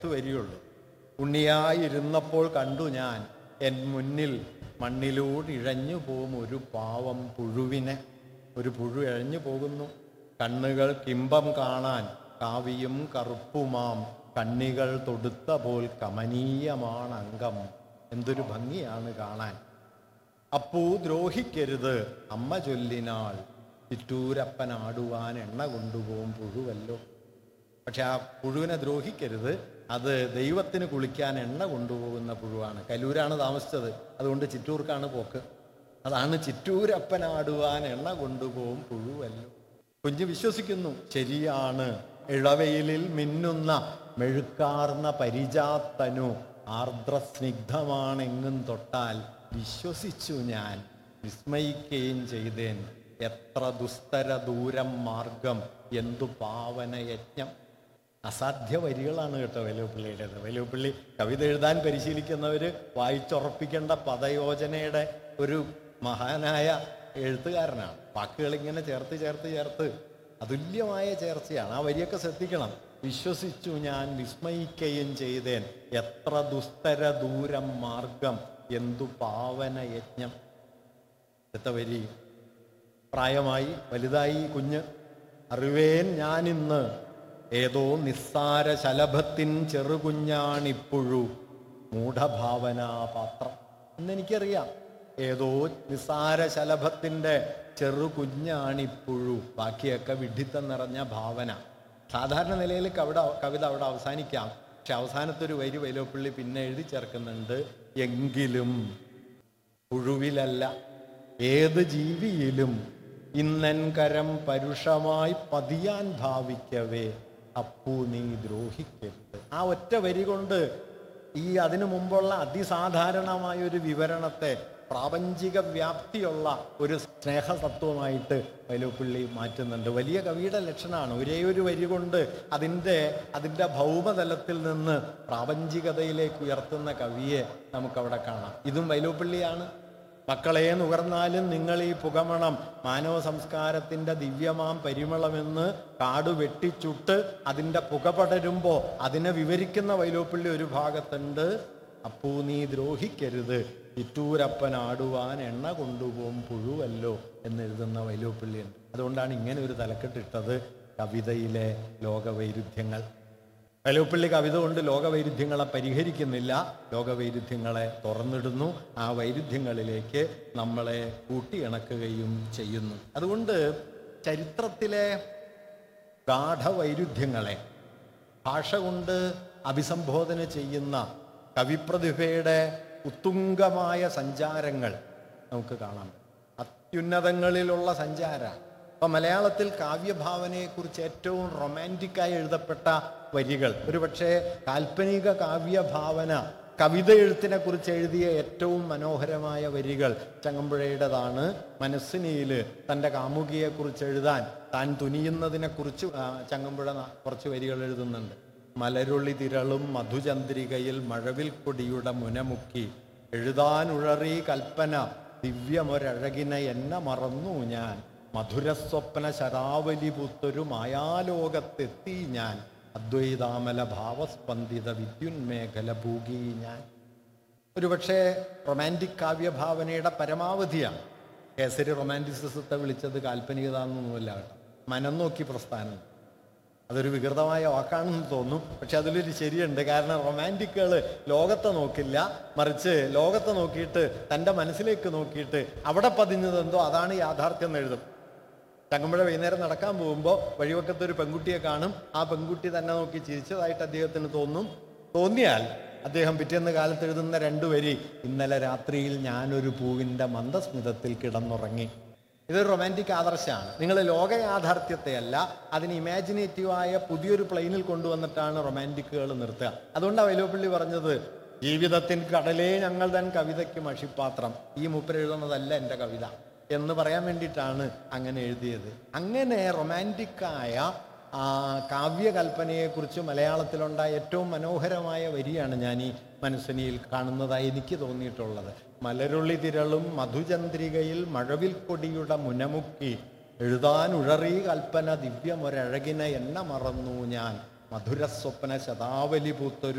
ഇത് വരികയുള്ളൂ ഉണ്ണിയായിരുന്നപ്പോൾ കണ്ടു ഞാൻ എൻ മുന്നിൽ മണ്ണിലൂടെ ഇഴഞ്ഞു പോകും ഒരു പാവം പുഴുവിനെ ഒരു പുഴു ഇഴഞ്ഞു പോകുന്നു കണ്ണുകൾ കിമ്പം കാണാൻ കാവിയും കറുപ്പുമാം കണ്ണികൾ തൊടുത്ത പോൽ കമനീയമാണ് അംഗം എന്തൊരു ഭംഗിയാണ് കാണാൻ അപ്പൂ ദ്രോഹിക്കരുത് അമ്മ ചൊല്ലിനാൾ ചിറ്റൂരപ്പൻ ആടുവാൻ എണ്ണ കൊണ്ടുപോകും പുഴുവല്ലോ പക്ഷെ ആ പുഴുവിനെ ദ്രോഹിക്കരുത് അത് ദൈവത്തിന് കുളിക്കാൻ എണ്ണ കൊണ്ടുപോകുന്ന പുഴുവാണ് കലൂരാണ് താമസിച്ചത് അതുകൊണ്ട് ചിറ്റൂർക്കാണ് പോക്ക് അതാണ് ചിറ്റൂരപ്പനാടുവാൻ എണ്ണ കൊണ്ടുപോകും പുഴുവല്ലോ കുഞ്ഞ് വിശ്വസിക്കുന്നു ശരിയാണ് ഇളവയിലിൽ മിന്നുന്ന മെഴുക്കാർന്ന പരിജാത്തനു ആർദ്രസ്നിഗ്ധമാണെങ്ങും തൊട്ടാൽ വിശ്വസിച്ചു ഞാൻ വിസ്മയിക്കുകയും ചെയ്തേൻ എത്ര ദുസ്തര ദൂരം മാർഗം എന്തു പാവന യജ്ഞം അസാധ്യ വരികളാണ് കേട്ടോ വേലുപ്പിള്ളിയുടേത് വേലുപ്പിള്ളി കവിത എഴുതാൻ പരിശീലിക്കുന്നവർ വായിച്ചുറപ്പിക്കേണ്ട പദയോജനയുടെ ഒരു മഹാനായ എഴുത്തുകാരനാണ് വാക്കുകൾ ഇങ്ങനെ ചേർത്ത് ചേർത്ത് ചേർത്ത് അതുല്യമായ ചേർച്ചയാണ് ആ വരിയൊക്കെ ശ്രദ്ധിക്കണം വിശ്വസിച്ചു ഞാൻ വിസ്മയിക്കുകയും ചെയ്തേൻ എത്ര ദുസ്തര ദൂരം മാർഗം എന്തു പാവന യജ്ഞം അടുത്ത വരി പ്രായമായി വലുതായി ഈ കുഞ്ഞ് അറിവേൻ ഞാനിന്ന് ഏതോ നിസ്സാര ശലഭത്തിൻ ചെറുകുഞ്ഞാണിപ്പുഴു മൂഢഭാവനാപാത്രം എന്നെനിക്കറിയാം ഏതോ നിസ്സാര ശലഭത്തിൻ്റെ ചെറുകുഞ്ഞാണിപ്പുഴു ബാക്കിയൊക്കെ വിഡ്ഢിത്തം നിറഞ്ഞ ഭാവന സാധാരണ നിലയിൽ കവിത കവിത അവിടെ അവസാനിക്കാം പക്ഷെ അവസാനത്തൊരു വരി വൈലോപ്പള്ളി പിന്നെ എഴുതി ചേർക്കുന്നുണ്ട് എങ്കിലും പുഴുവിലല്ല ഏത് ജീവിയിലും ഇന്നൻ കരം പരുഷമായി പതിയാൻ ഭാവിക്കവേ അപ്പു നീ ദ്രോഹിക്കരുത് ആ ഒറ്റ വരി കൊണ്ട് ഈ അതിനു മുമ്പുള്ള അതിസാധാരണമായ ഒരു വിവരണത്തെ പ്രാപഞ്ചിക വ്യാപ്തിയുള്ള ഒരു സ്നേഹതത്വമായിട്ട് വൈലോപ്പിള്ളി മാറ്റുന്നുണ്ട് വലിയ കവിയുടെ ലക്ഷണമാണ് ഒരേ ഒരു വരി കൊണ്ട് അതിൻ്റെ അതിൻ്റെ ഭൗമതലത്തിൽ നിന്ന് പ്രാപഞ്ചികതയിലേക്ക് ഉയർത്തുന്ന കവിയെ നമുക്കവിടെ കാണാം ഇതും വൈലോപ്പിള്ളിയാണ് മക്കളെ നുകർന്നാലും നിങ്ങൾ ഈ പുകമണം മാനവ സംസ്കാരത്തിൻ്റെ ദിവ്യമാം പരിമളമെന്ന് കാട് വെട്ടിച്ചുട്ട് അതിൻ്റെ പുക പടരുമ്പോൾ അതിനെ വിവരിക്കുന്ന വൈലോപ്പിള്ളി ഒരു ഭാഗത്തുണ്ട് അപ്പൂ നീ ദ്രോഹിക്കരുത് ചിറ്റൂരപ്പൻ ആടുവാൻ എണ്ണ കൊണ്ടുപോകും പുഴുവല്ലോ എന്നെഴുതുന്ന വൈലോപ്പിള്ളിയുണ്ട് അതുകൊണ്ടാണ് ഇങ്ങനെ ഒരു തലക്കെട്ടിട്ടത് കവിതയിലെ ലോകവൈരുദ്ധ്യങ്ങൾ വൈലോപ്പിള്ളി കവിത കൊണ്ട് ലോകവൈരുദ്ധ്യങ്ങളെ പരിഹരിക്കുന്നില്ല ലോകവൈരുദ്ധ്യങ്ങളെ തുറന്നിടുന്നു ആ വൈരുദ്ധ്യങ്ങളിലേക്ക് നമ്മളെ കൂട്ടിയിണക്കുകയും ചെയ്യുന്നു അതുകൊണ്ട് ചരിത്രത്തിലെ ഗാഠവൈരുദ്ധ്യങ്ങളെ ഭാഷ കൊണ്ട് അഭിസംബോധന ചെയ്യുന്ന കവിപ്രതിഭയുടെ ഉത്തുംഗമായ സഞ്ചാരങ്ങൾ നമുക്ക് കാണാം അത്യുന്നതങ്ങളിലുള്ള സഞ്ചാര അപ്പൊ മലയാളത്തിൽ കാവ്യഭാവനയെക്കുറിച്ച് ഏറ്റവും റൊമാൻറ്റിക്കായി എഴുതപ്പെട്ട വരികൾ ഒരുപക്ഷെ കാൽപ്പനിക കാവ്യഭാവന കവിത എഴുത്തിനെ കുറിച്ച് എഴുതിയ ഏറ്റവും മനോഹരമായ വരികൾ ചങ്ങമ്പുഴയുടേതാണ് മനസ്സിനിയിൽ തൻ്റെ കാമുകിയെക്കുറിച്ച് എഴുതാൻ താൻ തുനിയുന്നതിനെക്കുറിച്ച് ആ, ചങ്ങമ്പുഴ ന- കുറച്ച് വരികൾ എഴുതുന്നുണ്ട് മലരുള്ളി തിരളും മധുചന്ദ്രികയിൽ മഴവിൽ കൊടിയുടെ മുനമുക്കി എഴുതാനുഴറി കൽപ്പന ദിവ്യമൊരഴകിനെ എന്നെ മറന്നു ഞാൻ മധുരസ്വപ്ന ശരാവലി പുത്തൊരു മായാലോകത്തെത്തി ഞാൻ അദ്വൈതാമല ഭാവസ്പന്ദിത വിദ്യുന്മേഖല പൂകി ഞാൻ ഒരുപക്ഷെ റൊമാൻറ്റിക് കാവ്യഭാവനയുടെ പരമാവധിയാണ് കേസരി റൊമാൻറ്റിസിസത്തെ വിളിച്ചത് കാൽപ്പനികത എന്നൊന്നുമില്ല കേട്ടോ മനം നോക്കി പ്രസ്ഥാനം അതൊരു വികൃതമായ വാക്കാണെന്ന് തോന്നും പക്ഷെ അതിലൊരു ശരിയുണ്ട് കാരണം റൊമാൻറ്റിക്കുകൾ ലോകത്തെ നോക്കില്ല മറിച്ച് ലോകത്തെ നോക്കിയിട്ട് തൻ്റെ മനസ്സിലേക്ക് നോക്കിയിട്ട് അവിടെ പതിഞ്ഞതെന്തോ അതാണ് യാഥാർത്ഥ്യം എന്ന് എഴുതും ചങ്ങമ്പുഴ വൈകുന്നേരം നടക്കാൻ പോകുമ്പോൾ വഴിവക്കത്ത് ഒരു പെൺകുട്ടിയെ കാണും ആ പെൺകുട്ടി തന്നെ നോക്കി ചിരിച്ചതായിട്ട് അദ്ദേഹത്തിന് തോന്നും തോന്നിയാൽ അദ്ദേഹം പിറ്റേന്ന് കാലത്ത് എഴുതുന്ന രണ്ടു വരി ഇന്നലെ രാത്രിയിൽ ഞാനൊരു പൂവിൻ്റെ മന്ദസ്മിതത്തിൽ കിടന്നുറങ്ങി ഇതൊരു റൊമാൻറ്റിക് ആദർശമാണ് നിങ്ങൾ ലോക യാഥാർത്ഥ്യത്തെയല്ല അതിന് ഇമാജിനേറ്റീവായ പുതിയൊരു പ്ലെയിനിൽ കൊണ്ടുവന്നിട്ടാണ് റൊമാൻറ്റിക്കുകൾ നിർത്തുക അതുകൊണ്ടാണ് വൈലോപ്പള്ളി പറഞ്ഞത് ജീവിതത്തിൻ കടലേ ഞങ്ങൾ തൻ കവിതയ്ക്ക് മഷിപ്പാത്രം ഈ മൂപ്പരെഴുതുന്നതല്ല എൻ്റെ കവിത എന്ന് പറയാൻ വേണ്ടിയിട്ടാണ് അങ്ങനെ എഴുതിയത് അങ്ങനെ റൊമാൻറ്റിക്കായ ആ കാവ്യകൽപ്പനയെക്കുറിച്ച് മലയാളത്തിലുണ്ടായ ഏറ്റവും മനോഹരമായ വരിയാണ് ഞാൻ ഈ മനസ്സിനിയിൽ കാണുന്നതായി എനിക്ക് തോന്നിയിട്ടുള്ളത് മലരുള്ളി തിരളും മധുചന്ദ്രികയിൽ മഴവിൽ കൊടിയുടെ മുനമുക്കി എഴുതാൻ ഉഴറി കൽപ്പന ദിവ്യമൊരഴകിനെ എന്നെ മറന്നു ഞാൻ മധുരസ്വപ്ന ശതാവലി പൂത്തൊരു